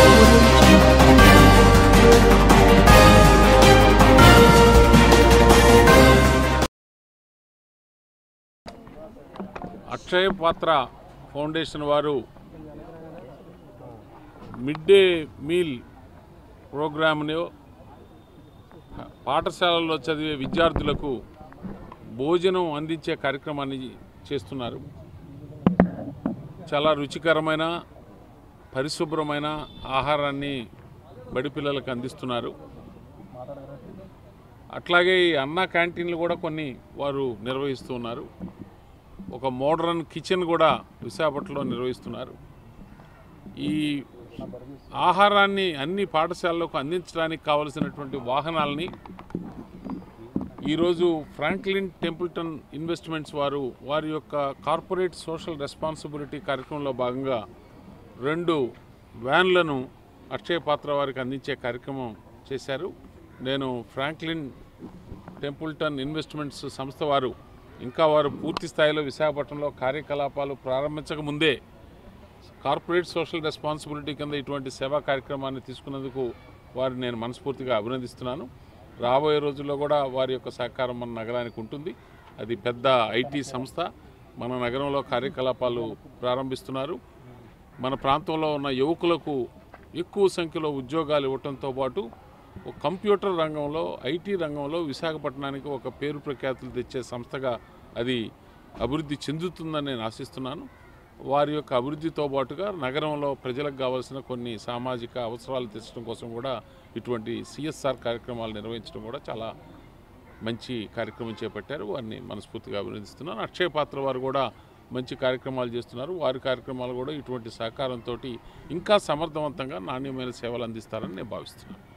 అక్షయ పాత్ర ఫౌండేషన్ వారు mid day meal ప్రోగ్రామ్ని పాఠశాలల్లో చదివే విద్యార్థులకు భోజనం అందించే కార్యక్రమాన్ని చేస్తున్నారు చాలా రుచికరమైన పరిశుభ్రమైన ఆహారాన్ని బడి పిల్లలకు అందిస్తున్నారు అట్లాగే ఈ అన్న క్యాంటీన్లు కూడా కొన్ని వారు నిర్వహిస్తూ ఉన్నారు ఒక మోడర్న్ కిచెన్ కూడా విశాఖపట్నంలో నిర్వహిస్తున్నారు ఈ ఆహారాన్ని అన్ని పాఠశాలలకు అందించడానికి కావలసినటువంటి వాహనాలని ఈరోజు ఫ్రాంక్లిన్ టెంపుల్టన్ ఇన్వెస్ట్మెంట్స్ వారు వారి యొక్క కార్పొరేట్ సోషల్ రెస్పాన్సిబిలిటీ కార్యక్రమంలో భాగంగా రెండు వ్యాన్లను అక్షయ పాత్ర వారికి అందించే కార్యక్రమం చేశారు నేను ఫ్రాంక్లిన్ టెంపుల్టన్ ఇన్వెస్ట్మెంట్స్ సంస్థ వారు ఇంకా వారు పూర్తి స్థాయిలో విశాఖపట్నంలో కార్యకలాపాలు ప్రారంభించక ముందే కార్పొరేట్ సోషల్ రెస్పాన్సిబిలిటీ కింద ఇటువంటి సేవా కార్యక్రమాన్ని తీసుకున్నందుకు వారిని నేను మనస్ఫూర్తిగా అభినందిస్తున్నాను రాబోయే రోజుల్లో కూడా వారి యొక్క సహకారం మన నగరానికి ఉంటుంది అది పెద్ద ఐటీ సంస్థ మన నగరంలో కార్యకలాపాలు ప్రారంభిస్తున్నారు మన ప్రాంతంలో ఉన్న యువకులకు ఎక్కువ సంఖ్యలో ఉద్యోగాలు ఇవ్వటంతో పాటు ఒక కంప్యూటర్ రంగంలో ఐటీ రంగంలో విశాఖపట్నానికి ఒక పేరు ప్రఖ్యాతులు తెచ్చే సంస్థగా అది అభివృద్ధి చెందుతుందని నేను ఆశిస్తున్నాను వారి యొక్క అభివృద్ధితో పాటుగా నగరంలో ప్రజలకు కావాల్సిన కొన్ని సామాజిక అవసరాలు తెచ్చడం కోసం కూడా ఇటువంటి సిఎస్ఆర్ కార్యక్రమాలు నిర్వహించడం కూడా చాలా మంచి కార్యక్రమం చేపట్టారు వారిని మనస్ఫూర్తిగా అభినందిస్తున్నాను అక్షయ పాత్ర వారు కూడా మంచి కార్యక్రమాలు చేస్తున్నారు వారి కార్యక్రమాలు కూడా ఇటువంటి సహకారంతో ఇంకా సమర్థవంతంగా నాణ్యమైన సేవలు అందిస్తారని నేను భావిస్తున్నాను